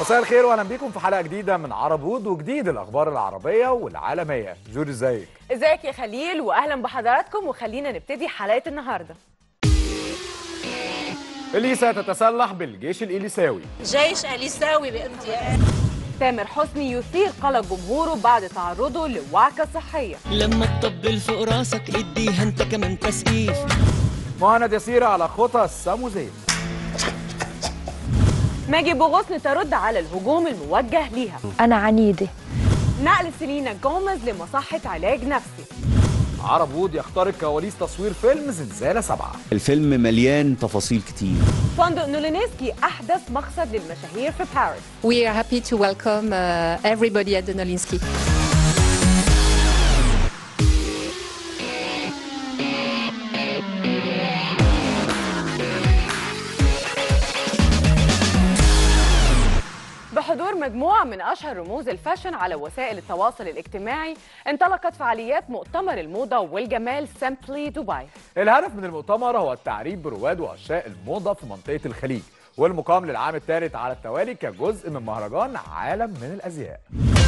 مساء الخير واهلا بيكم في حلقه جديده من عرب وود وجديد الاخبار العربيه والعالميه جوري ازيك ازيك يا خليل واهلا بحضراتكم وخلينا نبتدي حلقه النهارده اليسا تتسلح بالجيش الاليساوي جيش اليساوي بامتياز تامر حسني يثير قلق جمهوره بعد تعرضه لوعكه صحيه لما تطبل فوق راسك اديها انت كمان تسقيف مهند يسير على خطى السامو زين ماجي بوغصن ترد على الهجوم الموجه ليها أنا عنيدة نقل سيلينا جوميز لمصحه علاج نفسي عرب وود يخترق كواليس تصوير فيلم زنزانه سبعه الفيلم مليان تفاصيل كتير فندق نولينسكي احدث مقصد للمشاهير في باريس We are happy to welcome uh, everybody at the Nolinsky. بحضور مجموعة من أشهر رموز الفاشن على وسائل التواصل الاجتماعي انطلقت فعاليات مؤتمر الموضة والجمال سامبلي دبي الهدف من المؤتمر هو التعريف برواد وعشاق الموضه في منطقه الخليج والمقام للعام الثالث على التوالي كجزء من مهرجان عالم من الازياء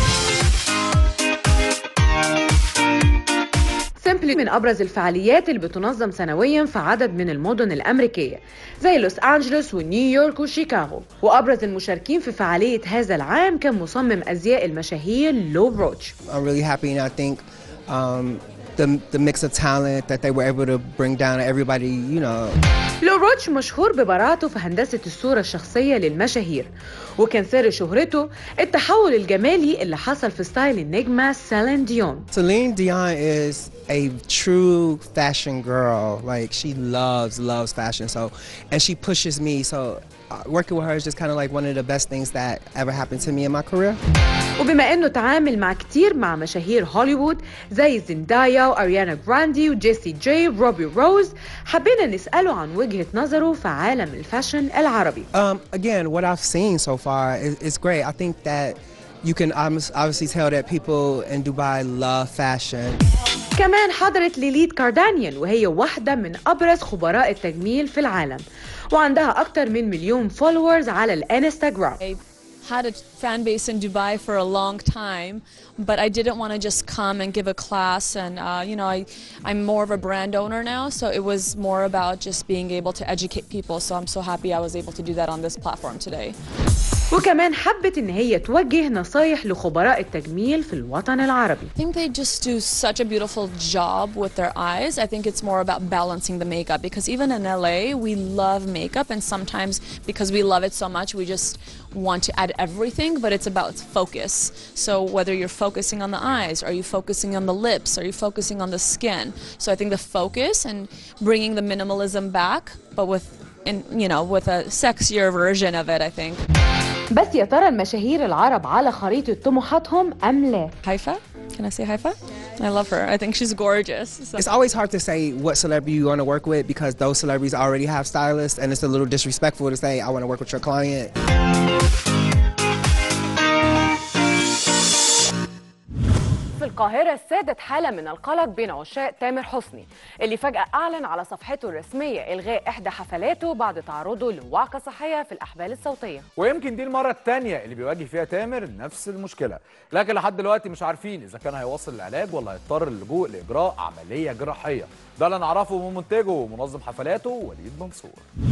سيمبلي من أبرز الفعاليات اللي بتنظم سنويا في عدد من المدن الأمريكية زي لوس أنجلوس ونيويورك وشيكاغو وأبرز المشاركين في فعالية هذا العام كان مصمم أزياء المشاهير لو بروتش I'm really happy, and I think um, the the mix of talent that they were able to bring down to everybody, you know, لو روتش مشهور ببراعته في هندسة الصورة الشخصية للمشاهير وكان سر شهرته التحول الجمالي اللي حصل في ستايل النجمة سيلين ديون Celine Dion is a true fashion girl. Like she loves loves fashion. So, and she pushes me. So, uh, working with her is just kind of like one of the best things that ever happened to me in my career. وبما انه تعامل مع كتير مع مشاهير هوليوود زي زندايا واريانا جراندي وجيسي جي وروبي روز حبينا نسأله عن وجهة نظره في عالم الفاشن العربي Um, again, what I've seen so far is, is great. I think that you can obvious- obviously tell that people in Dubai love fashion. كمان حضرت ليليت كاردانيان وهي واحدة من أبرز خبراء التجميل في العالم وعندها أكتر من مليون فولورز على الانستغرام I had a fan base in Dubai for a long time, but I didn't want to just come and give a class. And uh, you know, I, I'm more of a brand owner now, so it was more about just being able to educate people. So I'm so happy I was able to do that on this platform today. وكمان حبت إن هي توجه نصايح لخبراء التجميل في الوطن العربي I think they just do such a beautiful job with their eyes. I think it's more about balancing the makeup because even in LA, we love makeup, and sometimes because we love it so much, we just want to add everything, but it's about focus. So whether you're focusing on the eyes, are you focusing on the lips, are you focusing on the skin? So I think the focus and bringing the minimalism back, but with in, you know, with a sexier version of it, I think. بس يا ترى المشاهير العرب على خريطة طموحاتهم أم لا؟ Haifa? Can I say Haifa? I love her. I think she's gorgeous. So- It's always hard to say what celebrity you want to work with because those celebrities already have stylists, and it's a little disrespectful to say I want to work with your client. في القاهرة سادت حالة من القلق بين عشاق تامر حسني اللي فجأة أعلن على صفحته الرسمية إلغاء إحدى حفلاته بعد تعرضه لوعكة صحية في الأحبال الصوتية ويمكن دي المره الثانيه اللي بيواجه فيها تامر نفس المشكله لكن لحد دلوقتي مش عارفين اذا كان هيواصل العلاج ولا هيضطر اللجوء لاجراء عمليه جراحيه ده اللي نعرفه من منتجه ومنظم حفلاته وليد منصور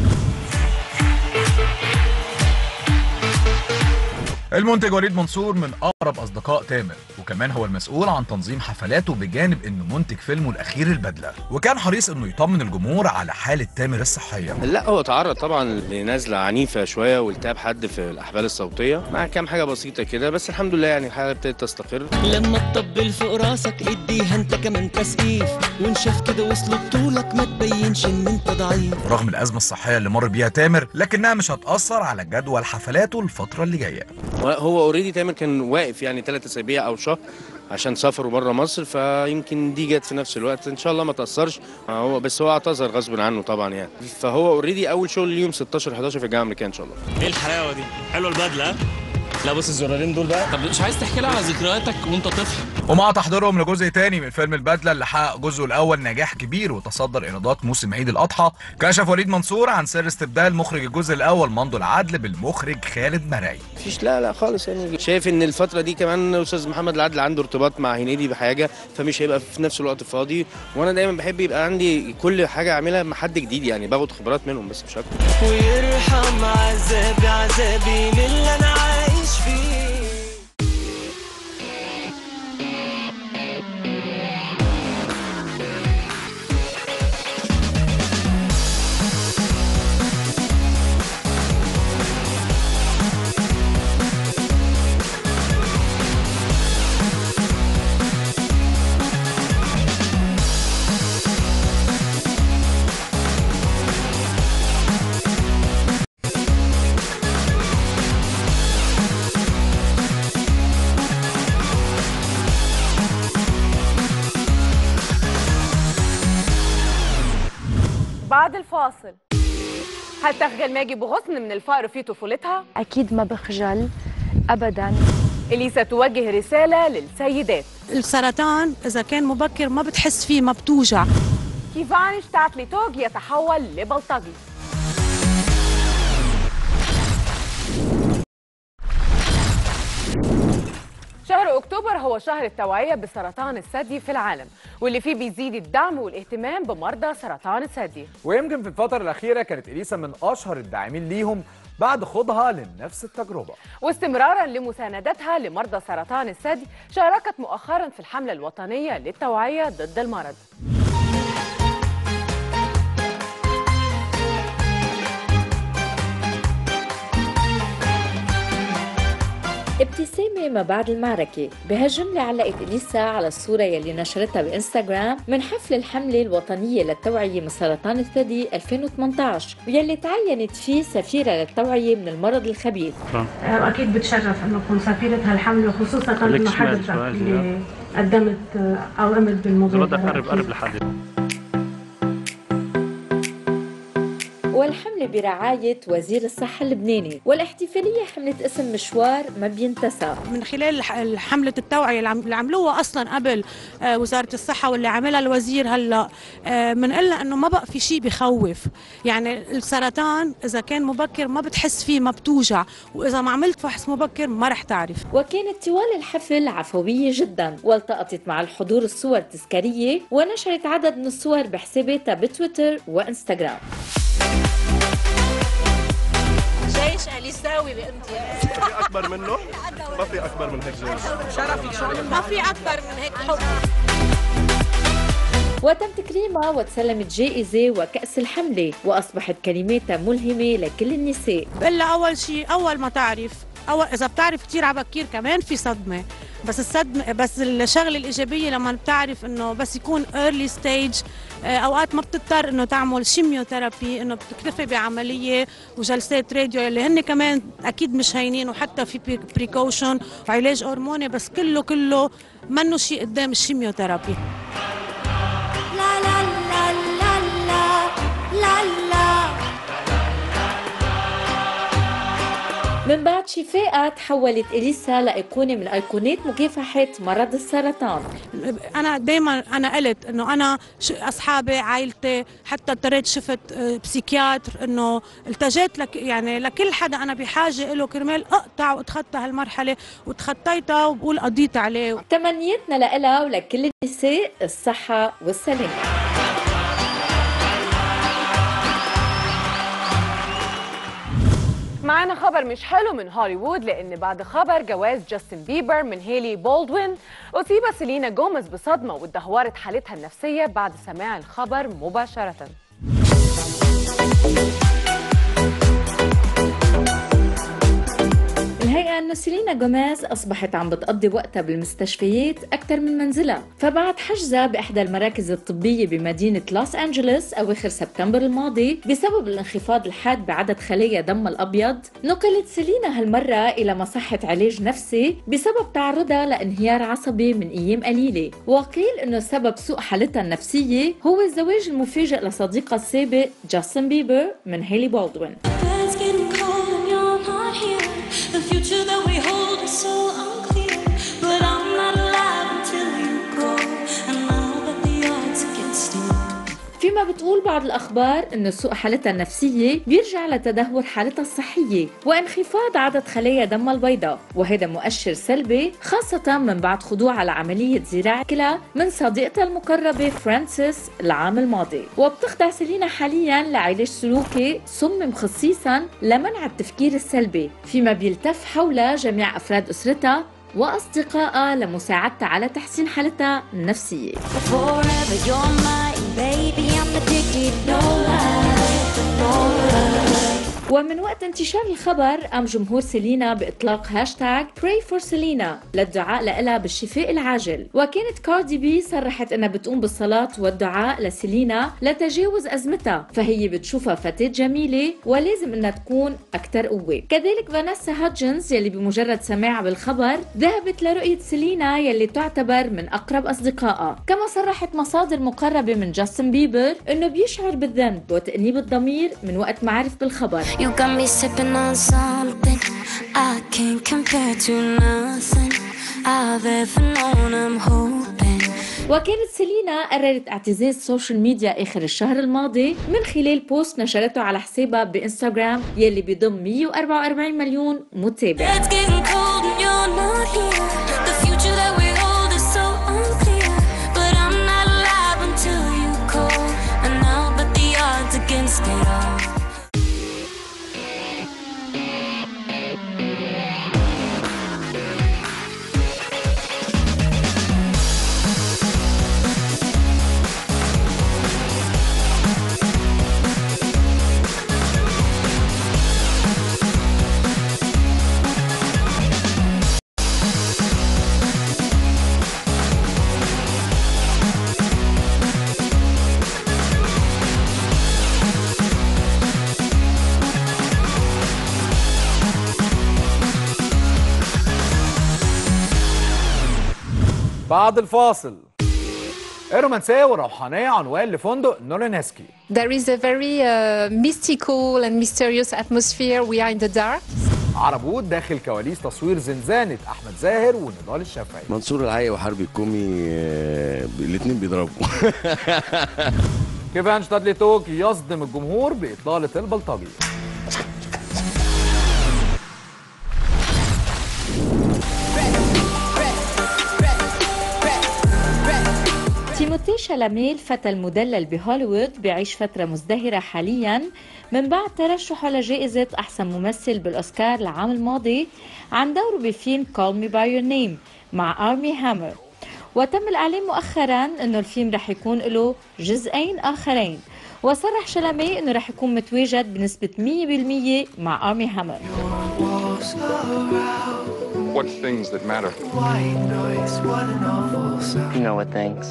المنتج وليد منصور من اقرب اصدقاء تامر وكمان هو المسؤول عن تنظيم حفلاته بجانب انه منتج فيلمه الاخير البدله وكان حريص انه يطمن الجمهور على حاله تامر الصحيه لا هو تعرض طبعا لنزله عنيفه شويه والتهاب حد في الاحبال الصوتيه مع كام حاجه بسيطه كده بس الحمد لله يعني الحاله ابتدت تستقر لما تطبل فوق راسك اديها انت كمان تسقيف وانشف كده وصل بطولك ما تبينش ان انت ضعيف رغم الازمه الصحيه اللي مر بيها تامر لكنها مش هتاثر على جدول حفلاته الفتره اللي جايه هو اوريدي تامر كان واقف يعني ثلاث اسابيع او شهر عشان سافروا بره مصر فيمكن دي جت في نفس الوقت ان شاء الله ما تاثرش هو بس هو اعتذر غصب عنه طبعا يعني فهو اوريدي اول شغل اليوم 16 11 في الجامعه الامريكيه ان شاء الله ايه الحلاوه دي حلوه البدله لا بص الزرارين دول بقى طب مش عايز تحكي لي على ذكرياتك وانت طفل ومع تحضيرهم لجزء تاني من فيلم البدلة اللي حقق جزءه الأول نجاح كبير وتصدر إيرادات موسم عيد الأضحى كشف وليد منصور عن سر استبدال مخرج الجزء الأول مندو العدل بالمخرج خالد مرعي مفيش لا لا خالص يعني شايف ان الفتره دي كمان استاذ محمد العدل عنده ارتباط مع هنيدي بحاجه فمش هيبقى في نفس الوقت فاضي وانا دايما بحب يبقى عندي كل حاجه اعملها مع حد جديد يعني باخد خبرات منهم بس مش اكتر ويرحم عذابي عذابي من اللي انا عايش فيه بعد الفاصل هل تخجل ماجي بغصن من الفقر في طفولتها؟ أكيد ما بخجل أبدا إليسا توجه رسالة للسيدات السرطان إذا كان مبكر ما بتحس فيه ما بتوجع كيفان شتاتلي توج يتحول لبلطجي شهر أكتوبر هو شهر التوعية بسرطان الثدي في العالم واللي فيه بيزيد الدعم والاهتمام بمرضى سرطان الثدي ويمكن في الفترة الأخيرة كانت إليسا من أشهر الداعمين ليهم بعد خوضها لنفس التجربة واستمرارا لمساندتها لمرضى سرطان الثدي شاركت مؤخرا في الحملة الوطنية للتوعية ضد المرض ابتسامة ما بعد المعركة بهالجملة علقت إليسا على الصورة يلي نشرتها بإنستغرام من حفل الحملة الوطنية للتوعية من سرطان الثدي 2018 ويلي تعينت فيه سفيرة للتوعية من المرض الخبيث اكيد بتشرف انه اكون سفيره هالحمله خصوصا انه حضرتك اللي قدمت او قمت بالمبادره قرب قرب لحد والحملة برعاية وزير الصحة اللبناني والاحتفالية حملت اسم مشوار ما بينتسى من خلال الح- حملة التوعية اللي عم- اللي عملوها أصلا قبل آه، وزارة الصحة واللي عملها الوزير هلا آه، بنقلنا إنه ما بقى في شيء بخوف يعني السرطان إذا كان مبكر ما بتحس فيه ما بتوجع وإذا ما عملت فحص مبكر ما رح تعرف وكانت طوال الحفل عفوية جدا والتقطت مع الحضور الصور تذكارية ونشرت عدد من الصور بحساباتها بتويتر وانستغرام جيش اليساوي بامتياز في اكبر منه ما في اكبر من هيك جيش شرفك شو ما في اكثر من هيك حب وتم تكريمها وتسلمت جائزة وكأس الحملة وأصبحت كلماتها ملهمة لكل النساء إلا أول شيء أول ما تعرف أول إذا بتعرف كثير على بكير كمان في صدمة بس الصدمة بس الشغلة الإيجابية لما بتعرف إنه بس يكون early stage آه، أوقات ما بتضطر إنه تعمل شيميوثيرابي إنه بتكتفي بعملية وجلسات راديو اللي هن كمان أكيد مش هينين وحتى في بريكوشن وعلاج هرموني بس كله كله منه شيء قدام الشيميوثيرابي لا لا لا لا لا لا لا من بعد شفائها تحولت إليسا لأيقونة من أيقونات مكافحة مرض السرطان انا دائما انا قلت انه انا ش- اصحابي عائلتي حتى اضطريت شفت آه، بسيكياتر انه التجيت لك يعني لكل حدا انا بحاجه له كرمال اقطع واتخطى هالمرحله وتخطيتها وبقول قضيت عليه تمنياتنا لها ولكل النساء الصحة والسلامة معانا خبر مش حلو من هوليوود لان بعد خبر جواز جاستن بيبر من هيلي بولدوين اصيبت سيلينا جوميز بصدمه واتدهورت حالتها النفسيه بعد سماع الخبر مباشره الهيئة أنه سيلينا جوميز أصبحت عم بتقضي وقتها بالمستشفيات أكثر من منزلها فبعد حجزها بإحدى المراكز الطبية بمدينة لوس أنجلوس أواخر سبتمبر الماضي بسبب الانخفاض الحاد بعدد خلايا دم الأبيض نقلت سيلينا هالمرة إلى مصحة علاج نفسي بسبب تعرضها لانهيار عصبي من أيام قليلة وقيل أنه سبب سوء حالتها النفسية هو الزواج المفاجئ لصديقها السابق جاستن بيبر من هيلي بولدوين It's getting cold and you're not here. The future that we hold is so unclear. But I'm not alive until فيما بتقول بعض الأخبار أن سوء حالتها النفسية بيرجع لتدهور حالتها الصحية وانخفاض عدد خلايا دمها البيضاء وهذا مؤشر سلبي خاصة من بعد خضوعها لعملية زراعة كلى من صديقتها المقربة فرانسيس العام الماضي وبتخضع سيلينا حاليا لعلاج سلوكي صمم خصيصا لمنع التفكير السلبي فيما بيلتف حولها جميع أفراد أسرتها وأصدقائها لمساعدتها على تحسين حالتها النفسية Forever you're mine, baby. I'm addicted. No lie, no lie. ومن وقت انتشار الخبر قام جمهور سيلينا بإطلاق هاشتاج Pray for Selena للدعاء لها بالشفاء العاجل وكانت كاردي بي صرحت انها بتقوم بالصلاة والدعاء لسيلينا لتجاوز أزمتها فهي بتشوفها فتاة جميلة ولازم انها تكون أكثر قوة كذلك فانيسا هاتجنز يلي بمجرد سماعها بالخبر ذهبت لرؤية سيلينا يلي تعتبر من أقرب أصدقائها كما صرحت مصادر مقربة من جاستن بيبر انه بيشعر بالذنب وتأنيب الضمير من وقت ما عرف بالخبر You got me sipping on something I can't compare to nothing I've ever known. I'm hoping. وكانت سيلينا قررت اعتزال السوشيال ميديا اخر الشهر الماضي من خلال بوست نشرته على حسابها بانستغرام يلي بيضم 144 مليون متابع It's getting cold and you're not here. The future that we hold is so unclear. But I'm not alive until you call. And I'll bet the odds against it all. بعد الفاصل الرومانسية والروحانية عنوان لفندق نورينسكي There is a very uh, mystical and mysterious atmosphere. We are in the dark. عربود داخل كواليس تصوير زنزانة أحمد زاهر ونضال الشافعي منصور العي وحربي الكومي الاثنين بيضربوا كيفان شتادلي توك يصدم الجمهور بإطلالة البلطجي تيموثي شالاميل فتى المدلل بهوليوود بيعيش فترة مزدهرة حاليا من بعد ترشحه لجائزة أحسن ممثل بالأوسكار العام الماضي عن دوره بفيلم Call Me By Your Name مع آرمي هامر وتم الإعلان مؤخرا أنه الفيلم رح يكون له جزئين آخرين وصرح شلامي أنه رح يكون متواجد بنسبة 100% مع آرمي هامر What things that matter? You know what things.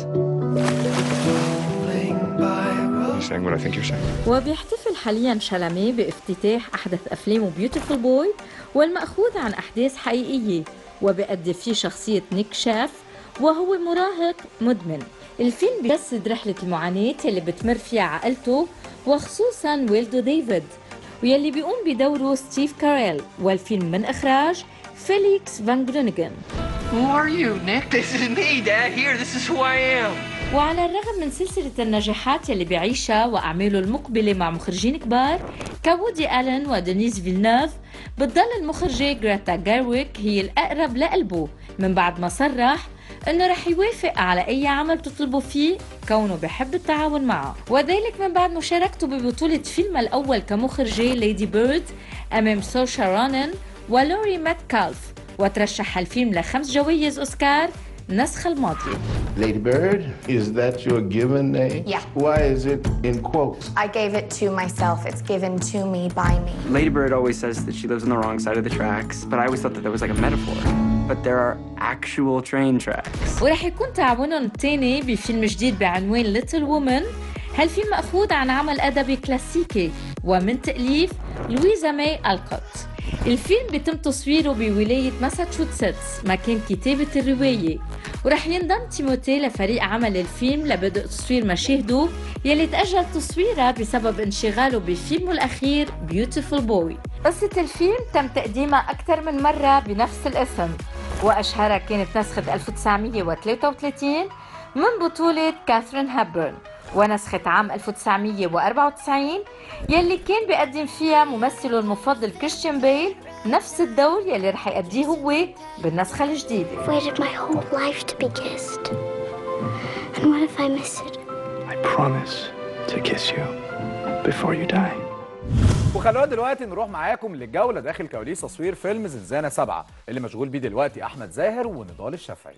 You saying what I think you're saying? وبيحتفل حاليا شلامي بافتتاح أحدث أفلامه بيوتيفول بوي والمأخوذ عن أحداث حقيقية وبيأدي فيه شخصية نيك شاف وهو مراهق مدمن الفيلم بيجسد رحلة المعاناة اللي بتمر فيها عائلته وخصوصا والده ديفيد ويلي بيقوم بدوره ستيف كاريل والفيلم من إخراج فيليكس فان جرونيغن Who are you, Nick? This is me, Dad. Here, this is who I am. وعلى الرغم من سلسلة النجاحات يلي بيعيشها وأعماله المقبلة مع مخرجين كبار كوودي ألين ودينيس فيلنوف بتضل المخرجة جريتا جارويك هي الأقرب لقلبه من بعد ما صرح انه رح يوافق على اي عمل تطلبه فيه كونه بحب التعاون معه وذلك من بعد مشاركته ببطولة فيلمه الأول كمخرجة ليدي بيرد أمام سوشا رونن ولوري ماتكالف وترشح الفيلم لخمس جوائز أوسكار النسخة الماضية Lady Bird, is that your given name? Yeah. Why is it in quotes? I gave it to myself. It's given to me by me. Lady Bird always says that she lives on the wrong side of the tracks, but I always thought that that was like a metaphor. But there are actual train tracks. ورح يكون تعاونهم الثاني بفيلم جديد بعنوان ليتل وومن هالفيلم مأخوذ عن عمل أدبي كلاسيكي ومن تأليف لويزا ماي ألكوت الفيلم بيتم تصويره بولاية ماساتشوستس مكان كتابة الرواية ورح ينضم تيموتي لفريق عمل الفيلم لبدء تصوير مشاهده يلي تأجل تصويرها بسبب انشغاله بفيلمه الأخير بيوتيفول بوي قصة الفيلم تم تقديمها أكثر من مرة بنفس الاسم وأشهرها كانت نسخة 1933 من بطولة كاثرين هابرن ونسخة عام 1994 يلي كان بيقدم فيها ممثله المفضل كريستيان بيل نفس الدور يلي رح يأديه هو بالنسخة الجديدة Waited my whole life to be kissed. And what if I miss it? I promise to kiss you before you die. وخلونا دلوقتي نروح معاكم للجوله داخل كواليس تصوير فيلم زنزانه سبعه اللي مشغول بيه دلوقتي احمد زاهر ونضال الشافعي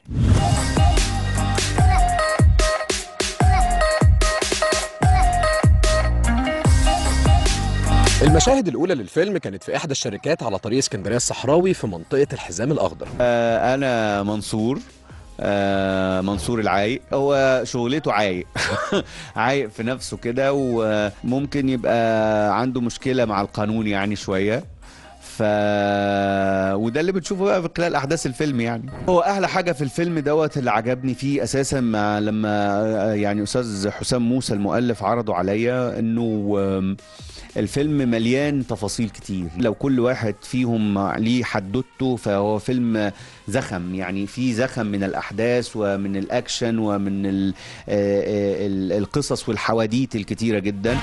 المشاهد الأولى للفيلم كانت في إحدى الشركات على طريق اسكندرية الصحراوي في منطقة الحزام الأخضر آه، انا منصور آه، منصور العايق هو شغلته عايق عايق في نفسه كده وممكن يبقى عنده مشكلة مع القانون يعني شوية ف وده اللي بتشوفه بقى في خلال احداث الفيلم يعني هو احلى حاجه في الفيلم دوت اللي عجبني فيه اساسا مع لما آه، يعني استاذ حسام موسى المؤلف عرضه عليا انه آم، الفيلم مليان تفاصيل كتير لو كل واحد فيهم ليه حدوته فهو فيلم زخم يعني في زخم من الأحداث ومن الأكشن ومن ال- آه، آه، ال- القصص والحواديت الكتيرة جدا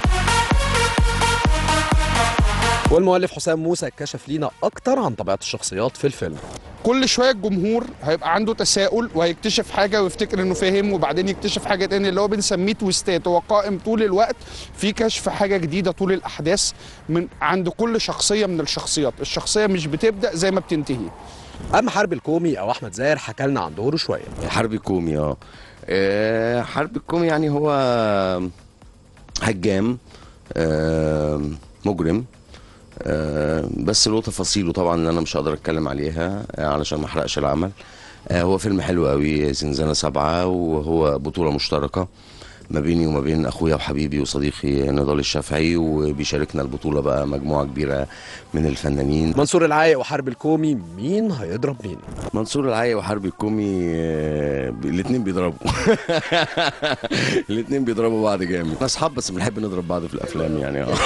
والمؤلف حسام موسى كشف لينا أكتر عن طبيعة الشخصيات في الفيلم كل شويه الجمهور هيبقى عنده تساؤل وهيكتشف حاجه ويفتكر انه فاهم وبعدين يكتشف حاجه تاني اللي هو بنسميه تويستات هو قائم طول الوقت في كشف حاجه جديده طول الاحداث من عند كل شخصيه من الشخصيات الشخصيه مش بتبدا زي ما بتنتهي أما حرب الكومي أو أحمد زاهر حكى لنا عن دوره شوية حرب كومي اه آه، حرب الكومي يعني هو هجام آه، مجرم آه، بس له تفاصيله طبعا اللي انا مش هقدر اتكلم عليها آه، علشان ما احرقش العمل آه، هو فيلم حلو قوي زنزانة سبعة وهو بطولة مشتركة ما بيني وما بين اخويا وحبيبي وصديقي نضال الشافعي وبيشاركنا البطولة بقى مجموعة كبيرة من الفنانين منصور العايق وحرب الكومي مين هيضرب مين منصور العايق وحرب الكومي الاثنين بيضربوا الاثنين بيضربوا بعض جامد احنا اصحاب بس بنحب نضرب بعض في الافلام يعني اه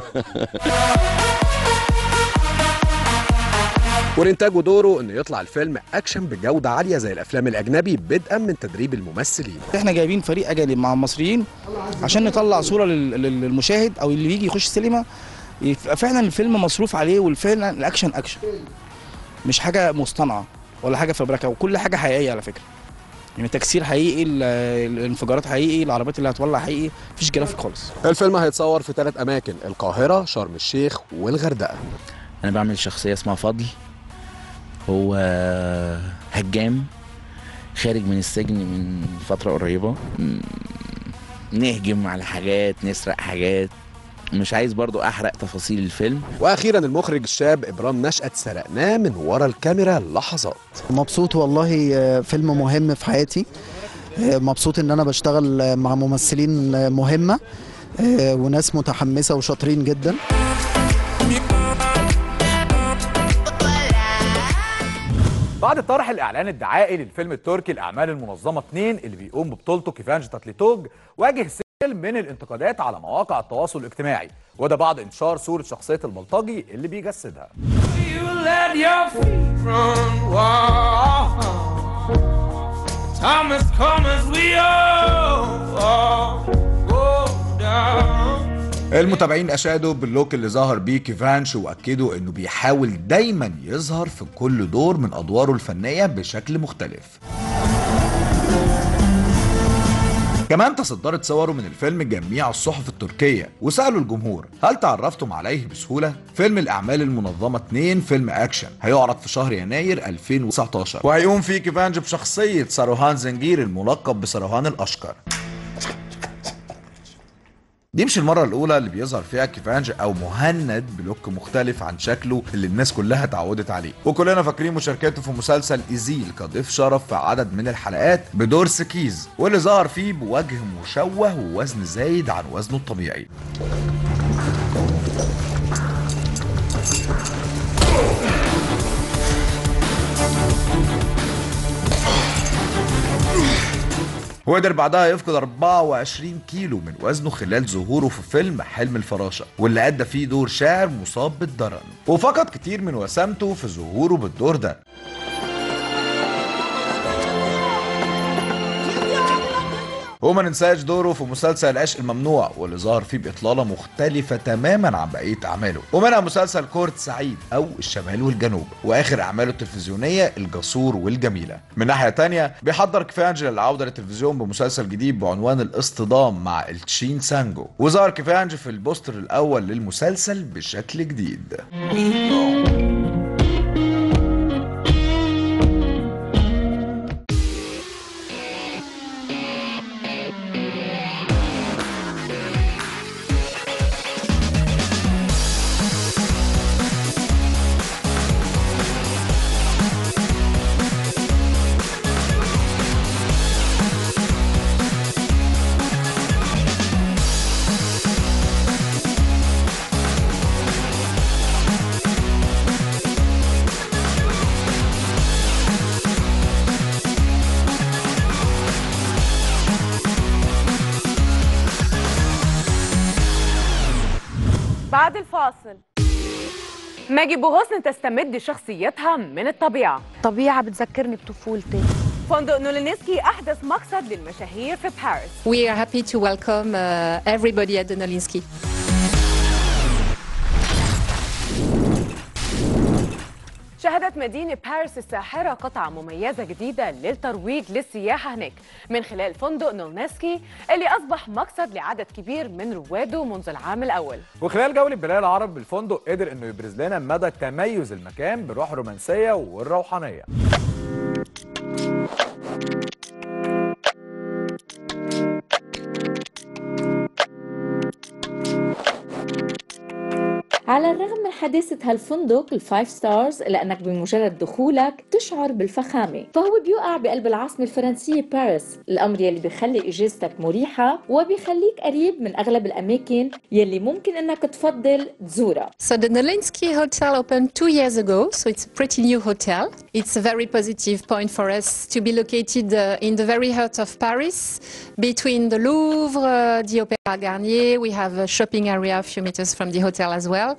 والإنتاج ودوره إنه يطلع الفيلم أكشن بجودة عالية زي الأفلام الأجنبي بدءا من تدريب الممثلين احنا جايبين فريق اجانب مع المصريين عشان نطلع صوره لل- لل- للمشاهد او اللي بيجي يخش السينما يبقى فعلا الفيلم مصروف عليه والفعلا الاكشن اكشن مش حاجه مصطنعه ولا حاجه فبركه وكل حاجه حقيقيه على فكره يعني تكسير حقيقي ال- الانفجارات حقيقي العربيات اللي هتولع حقيقي مفيش جرافيك خالص الفيلم هيتصور في ثلاث أماكن القاهرة شرم الشيخ والغردقة انا بعمل شخصيه اسمها فضل هو هجام خارج من السجن من فتره قريبه م- نهجم على حاجات نسرق حاجات مش عايز برضو احرق تفاصيل الفيلم واخيرا المخرج الشاب ابرام نشأت سرقناه من ورا الكاميرا لحظات مبسوط والله آه، فيلم مهم في حياتي آه، مبسوط ان انا بشتغل آه، مع ممثلين آه، مهمة آه، وناس متحمسة وشاطرين جدا بعد طرح الاعلان الدعائي للفيلم التركي الاعمال المنظمه 2 اللي بيقوم ببطولته كيفانج تاتليتوج واجه سيل من الانتقادات على مواقع التواصل الاجتماعي وده بعد انتشار صوره شخصيه البلطجي اللي بيجسدها You let your feet run wild. Time has come as we all, all go down. المتابعين اشادوا باللوك اللي ظهر بيه كيفانش واكدوا انه بيحاول دايما يظهر في كل دور من ادواره الفنيه بشكل مختلف كمان تصدرت صوره من الفيلم جميع الصحف التركية وسألوا الجمهور هل تعرفتم عليه بسهولة؟ فيلم الأعمال المنظمة 2 فيلم أكشن هيعرض في شهر يناير 2019 وهيقوم فيه كيفانج بشخصية ساروهان زنجير الملقب بساروهان الأشقر دي مش المرة الأولى اللي بيظهر فيها كيفانج أو مهند بلوك مختلف عن شكله اللي الناس كلها اتعودت عليه وكلنا فاكرين مشاركته في مسلسل إيزيل كضيف شرف في عدد من الحلقات بدور سكيز واللي ظهر فيه بوجه مشوه ووزن زايد عن وزنه الطبيعي وقدر بعدها يفقد 24 كيلو من وزنه خلال ظهوره في فيلم حلم الفراشة واللي أدى فيه دور شاعر مصاب بالدرن وفقد كتير من وسامته في ظهوره بالدور ده وما ننساش دوره في مسلسل العشق الممنوع واللي ظهر فيه بإطلالة مختلفة تماما عن بقية أعماله ومنها مسلسل كورت سعيد أو الشمال والجنوب وآخر أعماله التلفزيونية الجسور والجميلة من ناحية تانية بيحضر كفانجي للعودة للتلفزيون بمسلسل جديد بعنوان الاصطدام مع التشين سانجو وظهر كفانجي في البوستر الأول للمسلسل بشكل جديد بعد الفاصل ماجي بوغصن تستمد شخصيتها من الطبيعة طبيعة بتذكرني بطفولتي فندق نولينسكي أحدث مقصد للمشاهير في باريس We are happy to welcome uh, everybody at the Nolinsky. شهدت مدينة باريس الساحرة قطعة مميزة جديدة للترويج للسياحة هناك من خلال فندق نولنسكي اللي أصبح مقصد لعدد كبير من رواده منذ العام الأول وخلال جولة بلاد العرب بالفندق قدر انه يبرز لنا مدى تميز المكان بالروح الرومانسية والروحانية على الرغم من حداثة هالفندق الفايف ستارز إلا أنك بمجرد دخولك تشعر بالفخامة فهو بيقع بقلب العاصمة الفرنسية باريس الأمر يلي بيخلي إجازتك مريحة وبيخليك قريب من أغلب الأماكن يلي ممكن أنك تفضل تزورها So the Nolinsky Hotel opened two years ago, so it's a pretty new hotel. It's a very positive point for us to be located uh, in the very heart of Paris, between the Louvre, uh, the Opéra Garnier. We have a shopping area a few meters from the hotel as well.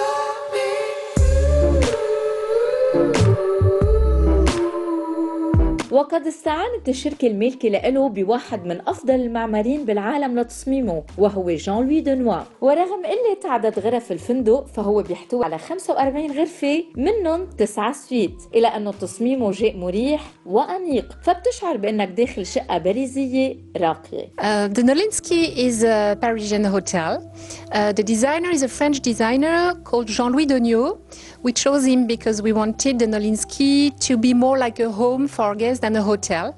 وقد استعانت الشركة المالكة له بواحد من أفضل المعمارين بالعالم لتصميمه وهو جان لوي دنوا ورغم قلة عدد غرف الفندق فهو بيحتوي على 45 غرفة منهم 9 سويت إلى أنه تصميمه جاء مريح وأنيق فبتشعر بأنك داخل شقة باريزية راقية Uh, the Nolinsky is a Parisian hotel. Uh, the designer is a French designer called Jean-Louis Degnaud. We chose him because we wanted the Nolinsky to be more like a home for our guests than a hotel.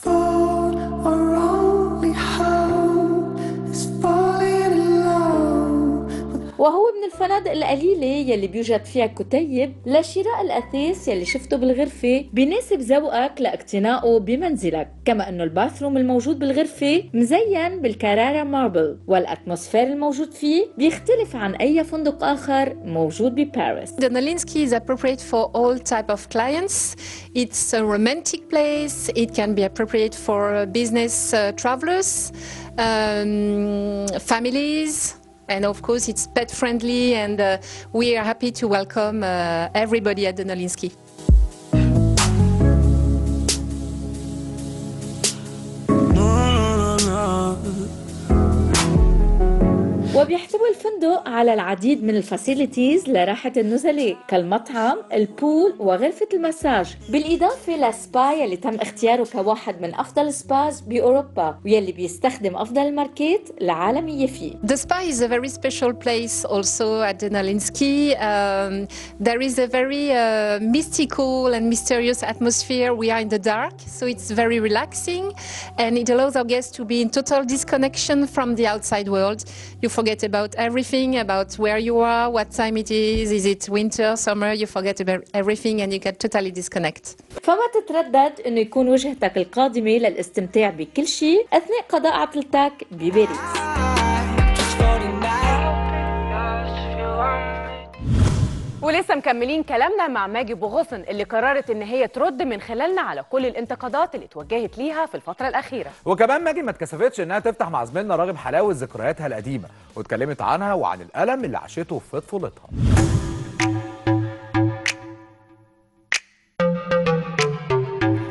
وهو من الفنادق القليلة يلي بيوجد فيها كتيب لشراء الأثاث يلي شفته بالغرفة بيناسب ذوقك لاقتنائه بمنزلك كما أنه الباثروم الموجود بالغرفة مزين بالكرارة ماربل والأتموسفير الموجود فيه بيختلف عن أي فندق آخر موجود بباريس The Nolinsky is appropriate for all type of clients. It's a romantic place. It can be appropriate for uh, business uh, travelers, um, families, and of course it's pet friendly. And uh, we are happy to welcome uh, everybody at the Nolinsky. وبيحتوي الفندق على العديد من الفاسيلتيز لراحة النزلاء كالمطعم، البول وغرفة المساج، بالإضافة لسبا يلي تم اختياره كواحد من أفضل سباز بأوروبا ويلي بيستخدم أفضل الماركات العالمية فيه. The spa is a very special place also at the Nolinsky. Um, there is a very uh, mystical and mysterious atmosphere. We are in the dark, so it's very relaxing and it allows our guests to be in total disconnection from the outside world. You forget about everything, about where you are, what time it is, is it winter, summer, you forget about everything and you can totally disconnect. فما تتردد انه يكون وجهتك القادمة للاستمتاع بكل شيء اثناء قضاء عطلتك بباريس. ولسه مكملين كلامنا مع ماجي بوغوسن اللي قررت ان هي ترد من خلالنا على كل الانتقادات اللي اتوجهت ليها في الفتره الاخيره وكمان ماجي ما اتكسفتش انها تفتح مع زميلنا راغب حلاوه ذكرياتها القديمه واتكلمت عنها وعن الالم اللي عاشته في طفولتها You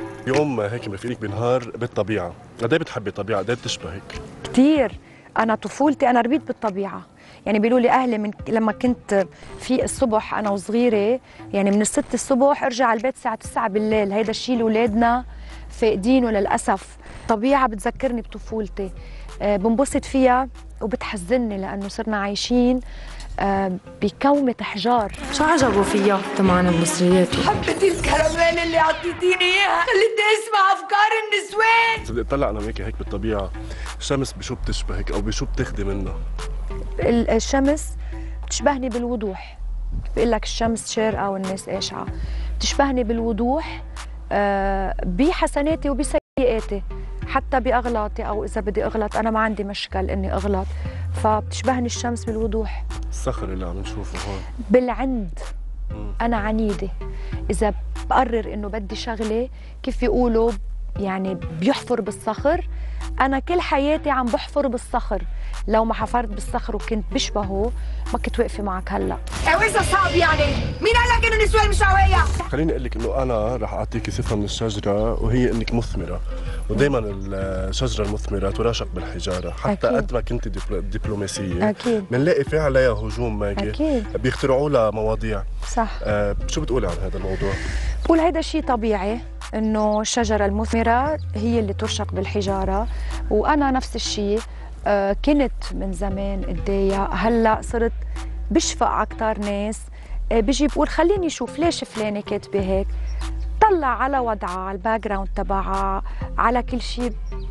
اليوم هيك مرافقينك بنهار بالطبيعه قد ايه بتحبي الطبيعه قد ايه بتشبهك كتير انا طفولتي انا ربيت بالطبيعه يعني بيقولوا لي اهلي من لما كنت في الصبح انا وصغيره يعني من الست الصبح ارجع على البيت الساعه 9 بالليل هيدا الشيء اللي اولادنا فاقدينه للاسف طبيعه بتذكرني بطفولتي آه، بنبسط فيها وبتحزني لانه صرنا عايشين آه، بكومة حجار شو عجبه فيها كمان المصريات حبة الكراميل اللي عطيتيني اياها خليتني اسمع افكار النسوان بدي اطلع انا وياك هيك بالطبيعه الشمس بشو بتشبهك او بشو بتاخدي منها ال- الشمس بتشبهني بالوضوح بيقول لك الشمس شارقة والناس قاشعة بتشبهني بالوضوح آه، بحسناتي وبسيئاتي حتى بأغلاطي أو إذا بدي أغلط أنا ما عندي مشكل إني أغلط فبتشبهني الشمس بالوضوح الصخر اللي عم نشوفه هون بالعند أنا عنيدة إذا بقرر إنه بدي شغلة كيف يقولوا يعني بيحفر بالصخر أنا كل حياتي عم بحفر بالصخر لو ما حفرت بالصخر وكنت بشبهه ما كنت واقفة معك هلا وإذا صعب يعني مين قال لك إنه النسوان مش قوية؟ خليني اقول لك انه انا رح اعطيكي صفه من الشجره وهي انك مثمره ودائما الشجره المثمره تراشق بالحجاره حتى أكيد. قد ما كنت دبل- دبلوماسيه أكيد. بنلاقي في عليها هجوم ماجي أكيد. بيخترعوا لها مواضيع صح آه شو بتقولي عن هذا الموضوع؟ بقول هيدا شيء طبيعي انه الشجره المثمره هي اللي ترشق بالحجاره وانا نفس الشيء آه، كنت من زمان اتضايق هلا صرت بشفق على كتار ناس آه، بيجي بقول خليني اشوف ليش فلانه كاتبه هيك طلع على وضعها على الباك جراوند تبعها على كل شيء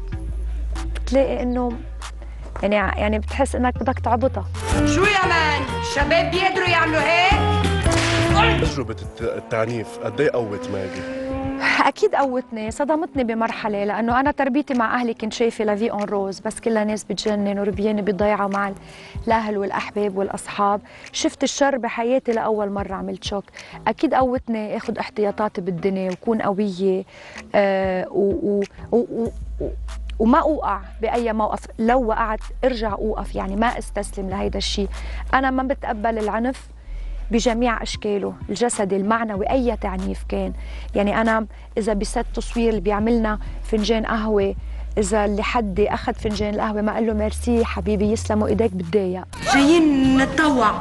بتلاقي انه يعني يعني بتحس انك بدك تعبطها شو يا مان؟ الشباب بيقدروا يعملوا هيك؟ تجربه الت- التعنيف قد ايه قوت ماجي؟ اكيد قوتني صدمتني بمرحله لانه انا تربيتي مع اهلي كنت شايفه لافي اون روز بس كلها ناس بتجنن وربيانه بالضيعه مع ال- الاهل والاحباب والاصحاب شفت الشر بحياتي لاول مره عملت شوك اكيد قوتني اخذ احتياطاتي بالدنيا وكون قويه آه و و و و و وما اوقع باي موقف لو وقعت ارجع اوقف يعني ما استسلم لهيدا الشيء انا ما بتقبل العنف بجميع اشكاله الجسدي المعنوي اي تعنيف كان يعني انا اذا بست تصوير اللي بيعملنا فنجان قهوه اذا اللي حدي اخذ فنجان القهوه ما قال له ميرسي حبيبي يسلموا ايديك بتضايق جايين نتطوع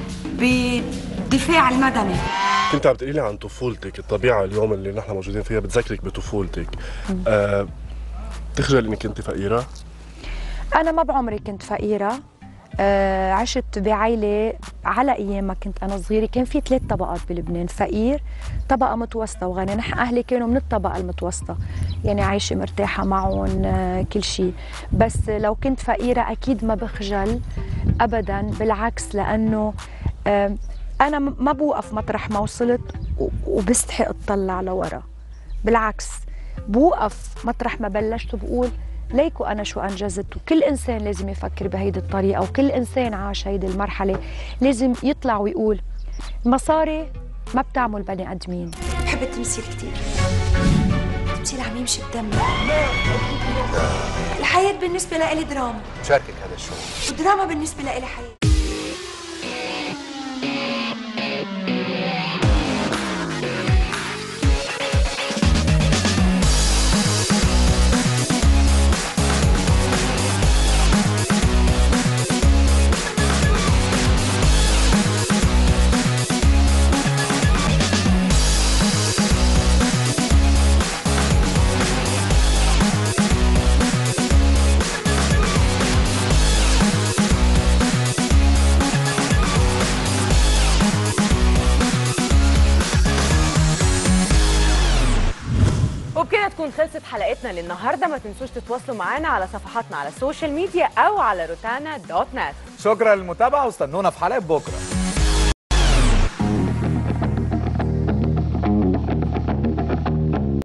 بالدفاع المدني كنت عم تقولي لي عن طفولتك الطبيعه اليوم اللي نحن موجودين فيها بتذكرك بطفولتك آه تخجل انك انت فقيره؟ انا ما بعمري كنت فقيره آه عشت بعائلة على أيام ما كنت أنا صغيرة كان في ثلاث طبقات بلبنان فقير طبقة متوسطة وغني نحن أهلي كانوا من الطبقة المتوسطة يعني عايشة مرتاحة معهم آه كل شيء بس لو كنت فقيرة أكيد ما بخجل أبدا بالعكس لأنه آه أنا م- ما بوقف مطرح ما وصلت و- وبستحق أطلع لورا بالعكس بوقف مطرح ما بلشت وبقول ليكو أنا شو أنجزت وكل إنسان لازم يفكر بهيدي الطريقة وكل إنسان عاش هيدي المرحلة لازم يطلع ويقول المصاري ما بتعمل بني آدمين بحب التمثيل كتير التمثيل عم يمشي بدمي الحياة بالنسبة لإلي دراما شاركك هذا الشغل والدراما بالنسبة لإلي حياة وبكده تكون خلصت حلقتنا للنهارده ما تنسوش تتواصلوا معانا على صفحاتنا على السوشيال ميديا او على روتانا دوت نت شكرا للمتابعه واستنونا في حلقه بكره